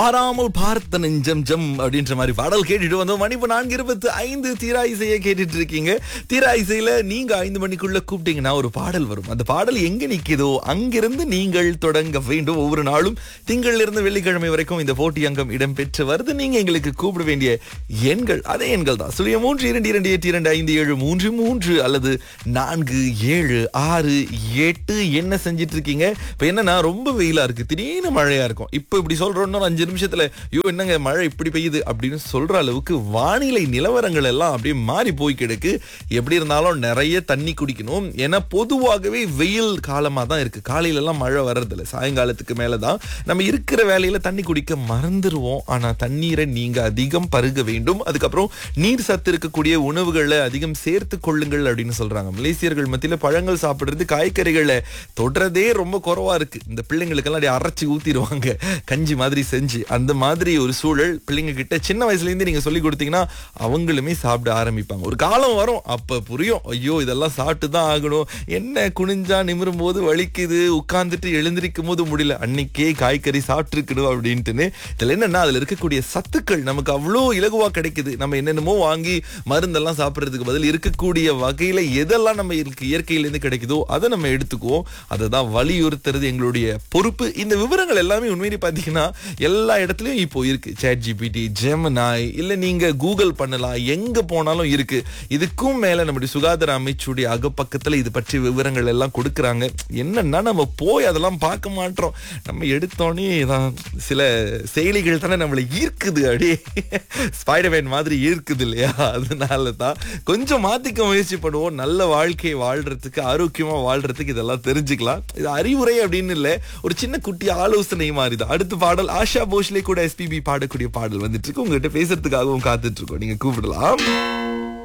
மாறாமல் பார்த்த நெஞ்சம் ஜம் அப்படின்ற மாதிரி பாடல் கேட்டுட்டு வந்தோம் மணி இப்போ நான்கு இருபத்தி ஐந்து தீரா இசையை கேட்டுட்டு இருக்கீங்க தீரா இசையில நீங்க ஐந்து மணிக்குள்ள கூப்பிட்டீங்கன்னா ஒரு பாடல் வரும் அந்த பாடல் எங்க நிக்குதோ அங்கிருந்து நீங்கள் தொடங்க வேண்டும் ஒவ்வொரு நாளும் திங்களிலிருந்து இருந்து வெள்ளிக்கிழமை வரைக்கும் இந்த போட்டி அங்கம் இடம்பெற்று வருது நீங்க எங்களுக்கு கூப்பிட வேண்டிய எண்கள் அதே எண்கள் தான் சுழிய மூன்று இரண்டு இரண்டு எட்டு இரண்டு ஐந்து ஏழு மூன்று மூன்று அல்லது நான்கு ஏழு ஆறு எட்டு என்ன செஞ்சிட்டு இருக்கீங்க இப்ப என்னன்னா ரொம்ப வெயிலா இருக்கு திடீர்னு மழையா இருக்கும் இப்ப இப்படி சொல்றோம்னா அஞ்சு நிமிஷத்துல ஐயோ என்னங்க மழை இப்படி பெய்யுது அப்படின்னு சொல்ற அளவுக்கு வானிலை நிலவரங்கள் எல்லாம் அப்படியே மாறி போய் கிடக்கு எப்படி இருந்தாலும் நிறைய தண்ணி குடிக்கணும் ஏன்னா பொதுவாகவே வெயில் காலமா தான் இருக்கு காலையில எல்லாம் மழை வர்றதில்ல சாயங்காலத்துக்கு மேலதான் நம்ம இருக்கிற வேலையில தண்ணி குடிக்க மறந்துருவோம் ஆனா தண்ணீரை நீங்க அதிகம் பருக வேண்டும் அதுக்கப்புறம் நீர் சத்து இருக்கக்கூடிய உணவுகளை அதிகம் சேர்த்து கொள்ளுங்கள் அப்படின்னு சொல்றாங்க மலேசியர்கள் மத்தியில பழங்கள் சாப்பிடுறது காய்கறிகளை தொடுறதே ரொம்ப குறைவா இருக்கு இந்த பிள்ளைங்களுக்கெல்லாம் அப்படியே அரைச்சி ஊத்திடுவாங்க கஞ்சி மாதிரி செஞ்சு அந்த மாதிரி ஒரு சூழல் பிள்ளைங்க கிட்ட சின்ன வயசுல இருந்து நீங்க சொல்லி கொடுத்தீங்கன்னா அவங்களுமே சாப்பிட ஆரம்பிப்பாங்க ஒரு காலம் வரும் அப்ப புரியும் ஐயோ இதெல்லாம் சாப்பிட்டு தான் ஆகணும் என்ன குனிஞ்சா நிமிரும் போது வலிக்குது உட்கார்ந்துட்டு எழுந்திருக்கும் போது முடியல அன்னைக்கே காய்கறி சாப்பிட்டுருக்கணும் அப்படின்ட்டுன்னு இதுல என்னன்னா அதுல இருக்கக்கூடிய சத்துக்கள் நமக்கு அவ்வளோ இலகுவா கிடைக்குது நம்ம என்னென்னமோ வாங்கி மருந்தெல்லாம் சாப்பிடுறதுக்கு பதில் இருக்கக்கூடிய வகையில எதெல்லாம் நம்ம இருக்கு இயற்கையிலேருந்து கிடைக்குதோ அதை நம்ம எடுத்துக்குவோம் அதை தான் வலியுறுத்துறது எங்களுடைய பொறுப்பு இந்த விவரங்கள் எல்லாமே உண்மையிலே பார்த்தீங்கன்னா எல்லா இடத்துலயும் இப்போ இருக்கு சேட் ஜிபிடி ஜெமனாய் இல்ல நீங்க கூகுள் பண்ணலாம் எங்க போனாலும் இருக்கு இதுக்கும் மேல நம்முடைய சுகாதார அமைச்சுடைய அகப்பக்கத்துல இது பற்றி விவரங்கள் எல்லாம் கொடுக்கறாங்க என்னன்னா நம்ம போய் அதெல்லாம் பார்க்க மாட்டோம் நம்ம எடுத்தோடனே தான் சில செயலிகள் தானே நம்மளை ஈர்க்குது அப்படியே ஸ்பைடர்மேன் மாதிரி ஈர்க்குது இல்லையா அதனால தான் கொஞ்சம் மாத்திக்க முயற்சி பண்ணுவோம் நல்ல வாழ்க்கையை வாழ்றதுக்கு ஆரோக்கியமா வாழ்றதுக்கு இதெல்லாம் தெரிஞ்சுக்கலாம் இது அறிவுரை அப்படின்னு இல்ல ஒரு சின்ன குட்டி ஆலோசனை மாதிரி தான் அடுத்த பாடல் ஆஷா போஸ்லே கூட எஸ்பிபி பாடக்கூடிய பாடல் வந்துட்டு இருக்கு உங்ககிட்ட பேசுறதுக்காகவும் காத்துட்டு இருக்கோம் நீங்க கூப்பிடலாம்